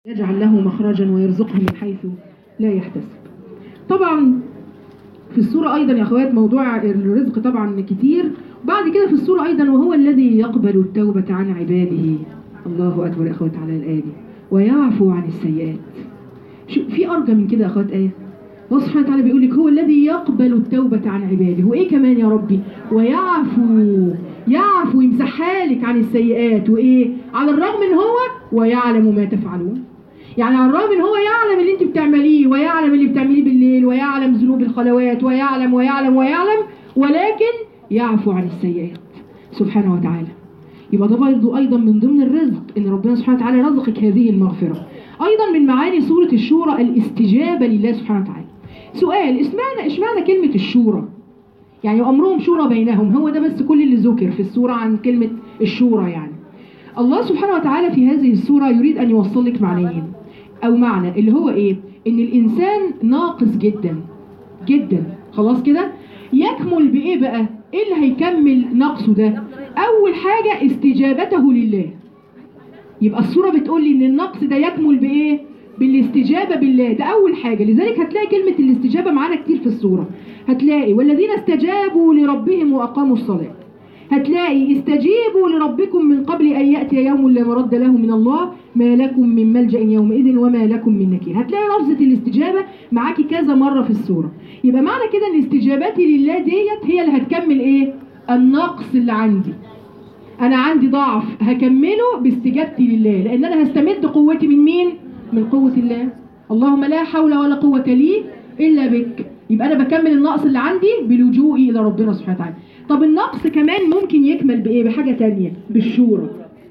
يجعل له مخرجا ويرزقه من حيث لا يحتسب طبعا في السورة أيضا يا أخوات موضوع الرزق طبعا كتير وبعد كده في السورة أيضا وهو الذي يقبل التوبة عن عباده الله أكبر يا أخوات على الآية دي ويعفو عن السيئات شو في أرجى من كده يا أخوات آية الله سبحانه وتعالى بيقول لك هو الذي يقبل التوبة عن عباده وإيه كمان يا ربي ويعفو يعفو يمسحها لك عن السيئات وإيه على الرغم من هو ويعلم ما تفعلون يعني على الرغم ان هو يعلم اللي انت بتعمليه ويعلم اللي بتعمليه بالليل ويعلم ذنوب الخلوات ويعلم ويعلم ويعلم ولكن يعفو عن السيئات سبحانه وتعالى يبقى ده برضه ايضا من ضمن الرزق ان ربنا سبحانه وتعالى رزقك هذه المغفره ايضا من معاني سوره الشورى الاستجابه لله سبحانه وتعالى سؤال اشمعنى اشمعنى كلمه الشورى يعني امرهم شورى بينهم هو ده بس كل اللي ذكر في السوره عن كلمه الشورى يعني الله سبحانه وتعالى في هذه السوره يريد ان يوصل لك معنيين او معنى اللي هو ايه ان الانسان ناقص جدا جدا خلاص كده يكمل بايه بقى ايه اللي هيكمل نقصه ده اول حاجه استجابته لله يبقى الصوره بتقول لي ان النقص ده يكمل بايه بالاستجابه بالله ده اول حاجه لذلك هتلاقي كلمه الاستجابه معانا كتير في الصوره هتلاقي والذين استجابوا لربهم واقاموا الصلاه هتلاقي استجيبوا لربكم من قبل ان ياتي يوم لا مرد له من الله ما لكم من ملجا يومئذ وما لكم من نكير هتلاقي لفظه الاستجابه معاكي كذا مره في السوره يبقى معنى كده ان استجابتي لله ديت هي اللي هتكمل ايه النقص اللي عندي انا عندي ضعف هكمله باستجابتي لله لان انا هستمد قوتي من مين من قوه الله اللهم لا حول ولا قوه لي الا بك يبقى انا بكمل النقص اللي عندي بلجوئي الى ربنا سبحانه وتعالى طب النقص كمان ممكن يكمل بايه بحاجه تانية بالشورى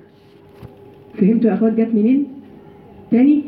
فهمتوا يا اخوات جت منين تاني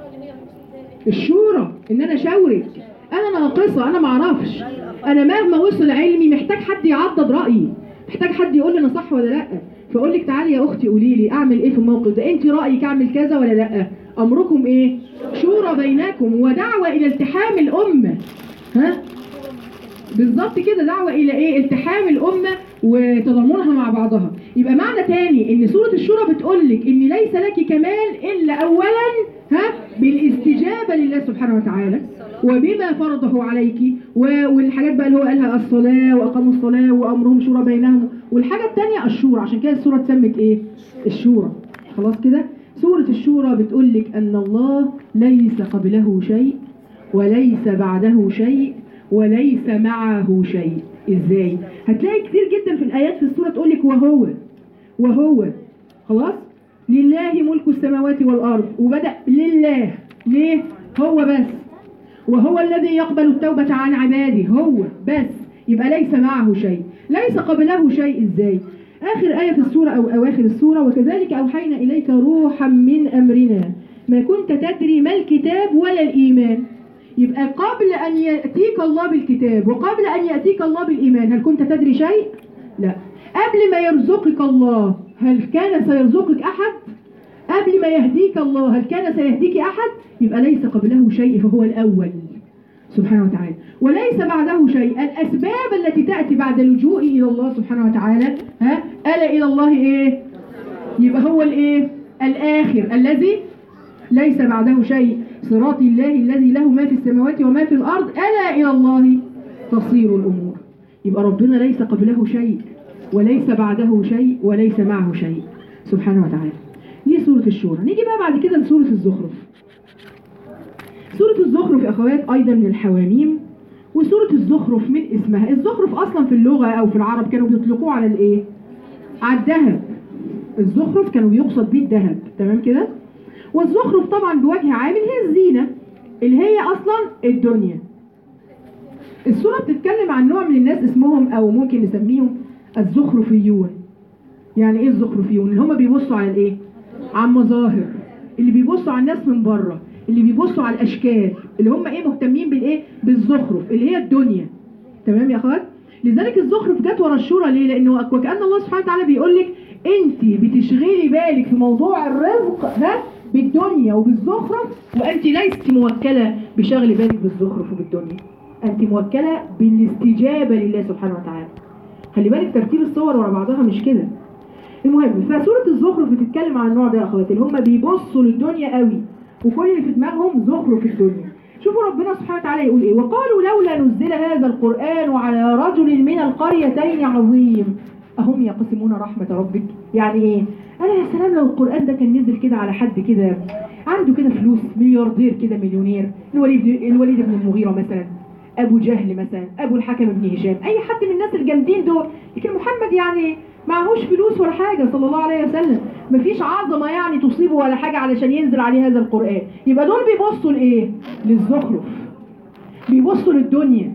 الشورى ان انا اشاورك انا ناقصه انا ما اعرفش انا مهما وصل علمي محتاج حد يعضد رايي محتاج حد يقول لي انا صح ولا لا فاقول لك تعالي يا اختي قولي لي اعمل ايه في الموقف ده انت رايك اعمل كذا ولا لا امركم ايه شورى بينكم ودعوه الى التحام الامه ها بالظبط كده دعوة إلى إيه؟ التحام الأمة وتضامنها مع بعضها. يبقى معنى تاني إن سورة الشورى بتقول لك إن ليس لك كمال إلا أولاً ها بالاستجابة لله سبحانه وتعالى وبما فرضه عليك والحاجات بقى اللي هو قالها الصلاة وأقاموا الصلاة وأمرهم شورى بينهم والحاجة التانية الشورى عشان كده السورة اتسمت إيه؟ الشورى. خلاص كده؟ سورة الشورى بتقول لك أن الله ليس قبله شيء وليس بعده شيء وليس معه شيء ازاي هتلاقي كتير جدا في الايات في السوره تقول لك وهو وهو خلاص لله ملك السماوات والارض وبدا لله ليه هو بس وهو الذي يقبل التوبه عن عباده هو بس يبقى ليس معه شيء ليس قبله شيء ازاي اخر ايه في السوره او اواخر السوره وكذلك اوحينا اليك روحا من امرنا ما كنت تدري ما الكتاب ولا الايمان يبقى قبل أن يأتيك الله بالكتاب وقبل أن يأتيك الله بالإيمان هل كنت تدري شيء؟ لا قبل ما يرزقك الله هل كان سيرزقك أحد؟ قبل ما يهديك الله هل كان سيهديك أحد؟ يبقى ليس قبله شيء فهو الأول سبحانه وتعالى وليس بعده شيء الأسباب التي تأتي بعد لجوئي إلى الله سبحانه وتعالى ها ألا إلى الله إيه؟ يبقى هو الإيه؟ الآخر الذي ليس بعده شيء صراط الله الذي له ما في السماوات وما في الأرض ألا إلى الله تصير الأمور يبقى ربنا ليس قبله شيء وليس بعده شيء وليس معه شيء سبحانه وتعالى دي سورة الشورى نيجي بقى بعد كده لسورة الزخرف سورة الزخرف يا أخوات أيضا من الحواميم وسورة الزخرف من اسمها الزخرف أصلا في اللغة أو في العرب كانوا بيطلقوه على الإيه؟ على الذهب الزخرف كانوا بيقصد بيه الذهب تمام كده؟ والزخرف طبعا بوجه عام هي الزينة اللي هي أصلا الدنيا السورة بتتكلم عن نوع من الناس اسمهم أو ممكن نسميهم الزخرفيون يعني إيه الزخرفيون؟ اللي هم بيبصوا على الإيه؟ على المظاهر اللي بيبصوا على الناس من بره اللي بيبصوا على الأشكال اللي هم إيه مهتمين بالإيه؟ بالزخرف اللي هي الدنيا تمام يا أخوات؟ لذلك الزخرف جت ورا الشورى ليه؟ لأنه وكأن الله سبحانه وتعالى بيقول لك أنت بتشغلي بالك في موضوع الرزق ها بالدنيا وبالزخرف وانت ليست موكله بشغل بالك بالزخرف وبالدنيا انت موكله بالاستجابه لله سبحانه وتعالى خلي بالك ترتيب الصور ورا بعضها مش كده المهم فسوره الزخرف بتتكلم عن النوع ده يا اخواتي اللي هم بيبصوا للدنيا قوي وكل اللي في دماغهم زخرف الدنيا شوفوا ربنا سبحانه وتعالى يقول ايه وقالوا لولا نزل هذا القرآن على رجل من القريتين عظيم أهم يقسمون رحمة ربك يعني ايه أنا يا سلام لو القرآن ده كان نزل كده على حد كده عنده كده فلوس ملياردير كده مليونير الوليد الوليد بن المغيرة مثلا ابو جهل مثلا ابو الحكم بن هشام اي حد من الناس الجامدين دول لكن محمد يعني معهوش فلوس ولا حاجه صلى الله عليه وسلم مفيش عظمه يعني تصيبه ولا حاجه علشان ينزل عليه هذا القران يبقى دول بيبصوا لايه للزخرف بيبصوا للدنيا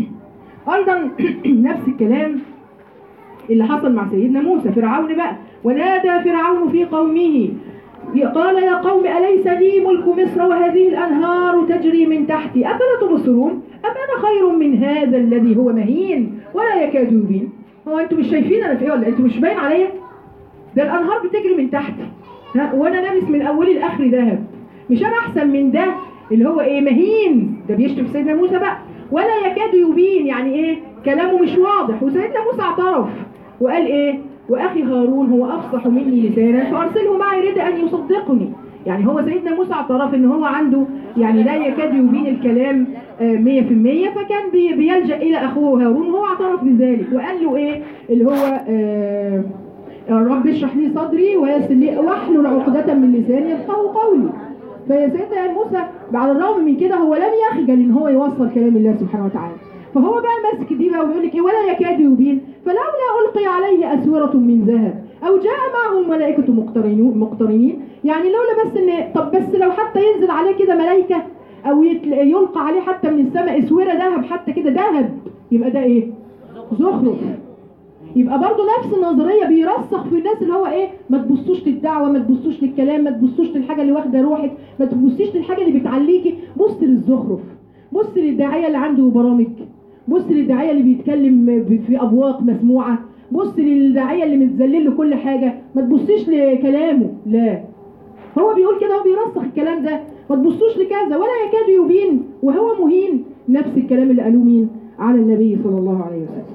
ايضا نفس الكلام اللي حصل مع سيدنا موسى فرعون بقى ونادى فرعون في قومه قال يا قوم أليس لي ملك مصر وهذه الأنهار تجري من تحتي أفلا تبصرون أم أنا خير من هذا الذي هو مهين ولا يكاد يبين هو أنتم مش شايفين أنا في إيه ولا أنتم مش باين عليا ده الأنهار بتجري من تحتي ها وأنا لابس من أولي لآخر ذهب مش أنا أحسن من ده اللي هو إيه مهين ده بيشتم سيدنا موسى بقى ولا يكاد يبين يعني إيه كلامه مش واضح وسيدنا موسى اعترف وقال إيه واخي هارون هو افصح مني لسانا فارسله معي رد ان يصدقني يعني هو سيدنا موسى اعترف ان هو عنده يعني لا يكاد يبين الكلام آه، 100% فكان بي- بيلجا الى اخوه هارون وهو اعترف بذلك وقال له ايه اللي هو آه، رب اشرح لي صدري ويسر لي واحلل عقدة من لساني يفقهوا قولي فيا سيدنا موسى على الرغم من كده هو لم يخجل ان هو يوصل كلام الله سبحانه وتعالى فهو بقى ماسك دي بقى ويقول لك ايه ولا يكاد يبين فلولا القي عليه اسوره من ذهب او جاء معه الملائكه مقترنين مقترنين يعني لولا بس ان طب بس لو حتى ينزل عليه كده ملائكه او يتل- يلقى عليه حتى من السماء اسوره ذهب حتى كده ذهب يبقى ده ايه زخرف يبقى برضه نفس النظريه بيرسخ في الناس اللي هو ايه ما تبصوش للدعوه ما تبصوش للكلام ما تبصوش للحاجه اللي واخده روحك ما تبصيش للحاجه اللي بتعليكي بص للزخرف بص للداعيه اللي عنده برامج بص للداعيه اللي بيتكلم ب- في ابواق مسموعه بص للداعيه اللي متذلل له كل حاجه ما تبصيش لكلامه لا هو بيقول كده هو بيرسخ الكلام ده ما تبصوش لكذا ولا يكاد يبين وهو مهين نفس الكلام اللي قالوه مين على النبي صلى الله عليه وسلم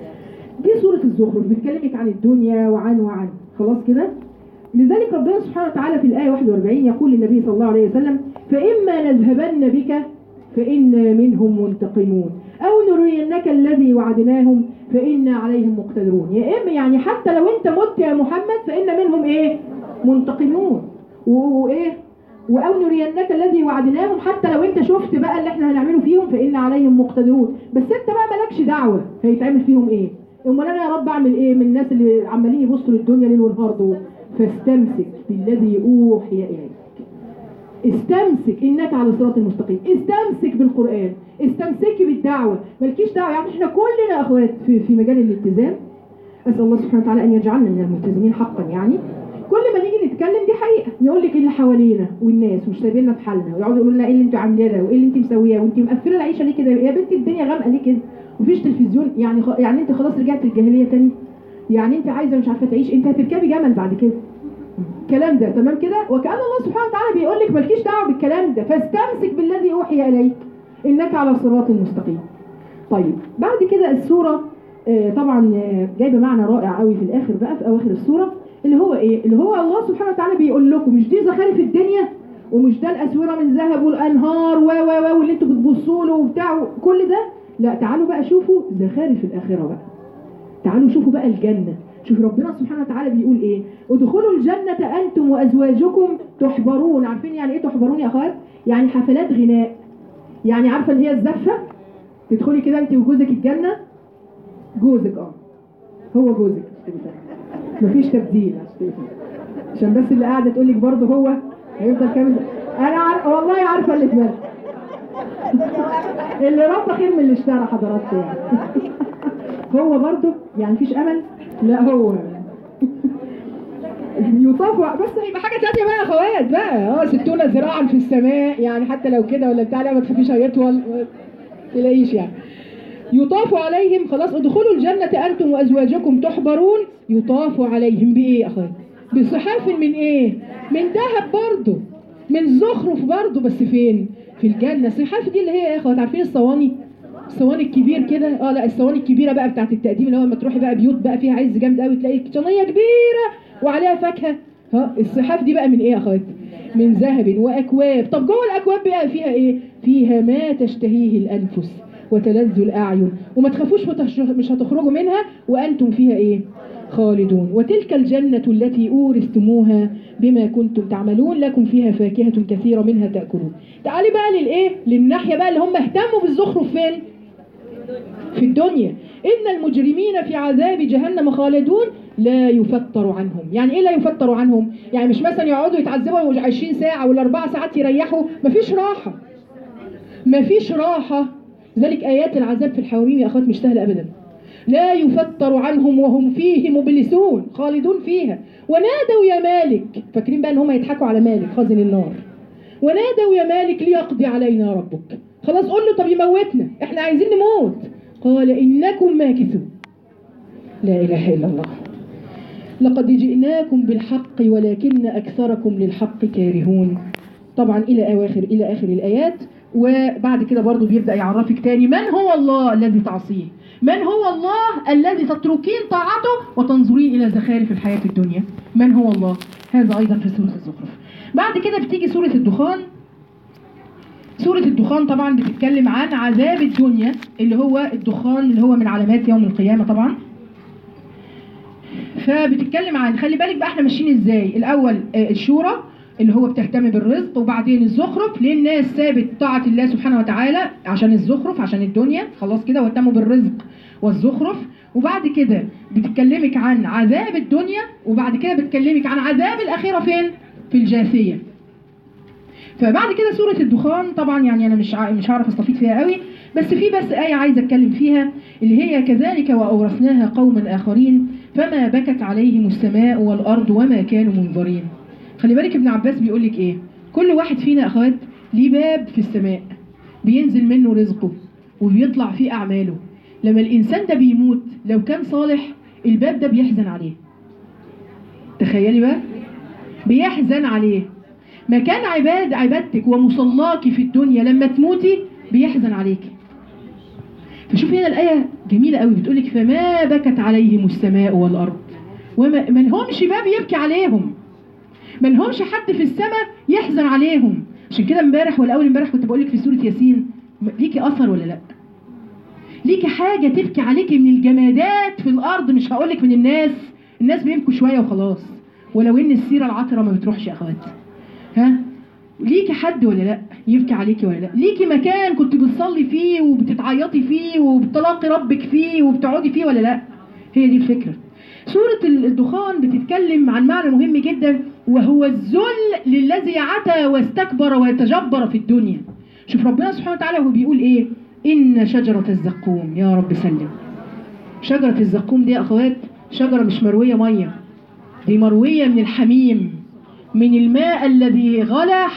دي سورة الزخرف بتكلمك عن الدنيا وعن وعن خلاص كده لذلك ربنا سبحانه وتعالى في الآية 41 يقول للنبي صلى الله عليه وسلم فإما نذهبن بك فإنا منهم منتقمون أو نرينك الذي وعدناهم فإنا عليهم مقتدرون يا إما يعني حتى لو أنت مت يا محمد فإن منهم إيه منتقمون و- وإيه أو نرينك الذي وعدناهم حتى لو أنت شفت بقى اللي إحنا هنعمله فيهم فإن عليهم مقتدرون بس أنت بقى مالكش دعوة هيتعمل فيهم إيه امال انا يا رب اعمل ايه من الناس اللي عمالين يبصوا للدنيا ليل ونهار دول فاستمسك بالذي اوحي اليك استمسك انك على الصراط المستقيم استمسك بالقران استمسكي بالدعوه مالكيش دعوه يعني احنا كلنا اخوات في, في مجال الالتزام اسال الله سبحانه وتعالى ان يجعلنا من الملتزمين حقا يعني كل ما نيجي نتكلم دي حقيقه نقول لك اللي حوالينا والناس مش سايبيننا في حالنا ويقعدوا يقولوا لنا ايه اللي انتوا عاملاه ده وايه اللي انت مسوياه وانت مقفله العيشه ليه كده يا بنتي الدنيا غامقه ليه كده مفيش تلفزيون يعني خ... يعني انت خلاص رجعت للجاهليه تاني يعني انت عايزه مش عارفه تعيش انت هتركبي جمل بعد كده الكلام ده تمام كده وكأن الله سبحانه وتعالى بيقول لك مالكيش دعوه بالكلام ده فاستمسك بالذي اوحي اليك انك على صراط مستقيم طيب بعد كده السوره آه، طبعا آه، جايبه معنى رائع قوي في الاخر بقى في اواخر السوره اللي هو ايه اللي هو الله سبحانه وتعالى بيقول لكم مش دي زخارف الدنيا ومش ده الاسوره من ذهب والانهار و و و واللي انتوا بتبصوا له وبتاع كل ده لا تعالوا بقى شوفوا زخارف الاخره بقى تعالوا شوفوا بقى الجنة شوف ربنا سبحانه وتعالى بيقول ايه ادخلوا الجنة انتم وازواجكم تحبرون عارفين يعني ايه تحبرون يا اخوات يعني حفلات غناء يعني عارفة اللي هي الزفة تدخلي كده انت وجوزك الجنة جوزك اه هو جوزك مفيش تبديل عشان بس اللي قاعدة تقول لك برضه هو هيفضل كام انا عارفة والله عارفة اللي في بالك اللي رب خير من اللي اشترى حضراتكم يعني هو برضه يعني مفيش امل لا هو يطاف بس هيبقى حاجه تانية بقى يا اخوات بقى اه ستون ذراعا في السماء يعني حتى لو كده ولا بتاع لا ما تخافيش هيطول ما تلاقيش يعني يطاف عليهم خلاص ادخلوا الجنة أنتم وأزواجكم تحبرون يطاف عليهم بإيه يا أخوات؟ بصحاف من إيه؟ من ذهب برضه من زخرف برضه بس فين؟ في الجنة الصحاف دي اللي هي يا أخوات عارفين الصواني؟ الصواني الكبير كده اه لا الصواني الكبيره بقى بتاعت التقديم اللي هو لما تروحي بقى بيوت بقى فيها عز جامد قوي تلاقي صينيه كبيره وعليها فاكهه ها الصحاف دي بقى من ايه يا اخوات من ذهب واكواب طب جوه الاكواب بقى فيها ايه فيها ما تشتهيه الانفس وتلذ الاعين وما تخافوش وتش- مش هتخرجوا منها وانتم فيها ايه خالدون وتلك الجنة التي أورثتموها بما كنتم تعملون لكم فيها فاكهة كثيرة منها تأكلون تعالي بقى للإيه للناحية بقى اللي هم اهتموا بالزخرف فين في الدنيا إن المجرمين في عذاب جهنم خالدون لا يفتر عنهم يعني إيه لا يفتر عنهم يعني مش مثلا يقعدوا يتعذبوا 20 ساعة ولا 4 ساعات يريحوا مفيش راحة مفيش راحة ذلك آيات العذاب في الحواميم يا أخوات مش سهلة أبدا لا يفتر عنهم وهم فيه مبلسون خالدون فيها ونادوا يا مالك فاكرين بقى ان هم يضحكوا على مالك خازن النار ونادوا يا مالك ليقضي علينا ربك خلاص قول له طب يموتنا احنا عايزين نموت قال انكم ماكثون لا اله الا الله لقد جئناكم بالحق ولكن اكثركم للحق كارهون طبعا الى اواخر الى اخر الايات وبعد كده برضو بيبدا يعرفك تاني من هو الله الذي تعصيه من هو الله الذي تتركين طاعته وتنظرين الى زخارف الحياه الدنيا من هو الله هذا ايضا في سوره الزخرف بعد كده بتيجي سوره الدخان سورة الدخان طبعا بتتكلم عن عذاب الدنيا اللي هو الدخان اللي هو من علامات يوم القيامة طبعا فبتتكلم عن خلي بالك بقى احنا ماشيين ازاي الاول آه، الشورى اللي هو بتهتم بالرزق وبعدين الزخرف ليه الناس سابت طاعة الله سبحانه وتعالى عشان الزخرف عشان الدنيا خلاص كده واهتموا بالرزق والزخرف وبعد كده بتكلمك عن عذاب الدنيا وبعد كده بتكلمك عن عذاب الآخرة فين؟ في الجاثية فبعد كده سورة الدخان طبعا يعني أنا مش ع- مش هعرف استفيد فيها قوي بس في بس آية عايزة أتكلم فيها اللي هي كذلك وأورثناها قوما آخرين فما بكت عليهم السماء والأرض وما كانوا منظرين خلي بالك ابن عباس بيقول لك إيه كل واحد فينا يا أخوات ليه باب في السماء بينزل منه رزقه وبيطلع فيه أعماله لما الإنسان ده بيموت لو كان صالح الباب ده بيحزن عليه تخيلي بقى بيحزن عليه مكان عباد عبادتك ومصلاك في الدنيا لما تموتي بيحزن عليك فشوف هنا الآية جميلة قوي بتقولك فما بكت عليهم السماء والأرض وما ما لهمش باب يبكي عليهم ما لهمش حد في السماء يحزن عليهم عشان كده امبارح ولا اول امبارح كنت بقول لك في سوره ياسين م- ليكي اثر ولا لا ليكي حاجه تبكي عليكي من الجمادات في الارض مش هقول لك من الناس الناس بيبكوا شويه وخلاص ولو ان السيره العطره ما بتروحش يا اخوات ها ليكي حد ولا لا يبكي عليكي ولا لا ليكي مكان كنت بتصلي فيه وبتتعيطي فيه وبتلاقي ربك فيه وبتقعدي فيه ولا لا هي دي الفكره سورة الدخان بتتكلم عن معنى مهم جدا وهو الذل للذي عتى واستكبر وتجبر في الدنيا شوف ربنا سبحانه وتعالى هو بيقول ايه إن شجرة الزقوم يا رب سلم شجرة الزقوم دي يا أخوات شجرة مش مروية مية دي مروية من الحميم من الماء الذي غلى